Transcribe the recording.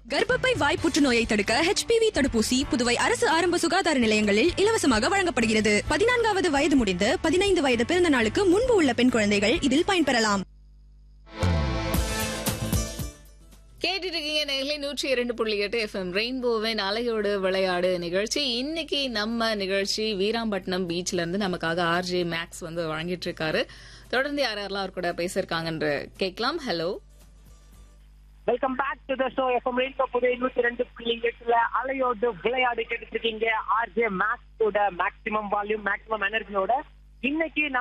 கர்ப்பப்பை வாய் புற்றுநோயை தடுக்க ஹெச்பிவி தடுப்பூசி புதுவை அரசு ஆரம்ப சுகாதார நிலையங்களில் இலவசமாக வழங்கப்படுகிறது பதினான்காவது வயது முடிந்து பதினைந்து வயது பிறந்த நாளுக்கு முன்பு உள்ள பெண் குழந்தைகள் இதில் பயன்பெறலாம் கேட்டுட்டு இருக்கீங்க நேர்களை நூற்றி இரண்டு புள்ளி எட்டு எஃப்எம் ரெயின்போவின் அலையோடு விளையாடு நிகழ்ச்சி இன்னைக்கு நம்ம நிகழ்ச்சி வீராம்பட்டினம் பீச்ல இருந்து நமக்காக ஆர்ஜே மேக்ஸ் வந்து வழங்கிட்டு இருக்காரு தொடர்ந்து யார் யாரெல்லாம் அவர் கூட பேசியிருக்காங்கன்ற கேட்கலாம் hello welcome back to the show FM Rainbow புதிய நூத்தி ரெண்டு புள்ளி எட்டுல அலையோடு விளையாடி கேட்டுட்டு இருக்கீங்க ஆர்ஜே மேக்ஸ் கூட மேக்ஸிமம் வால்யூம் மேக்ஸிமம் எனர்ஜியோட இன்னைக்கு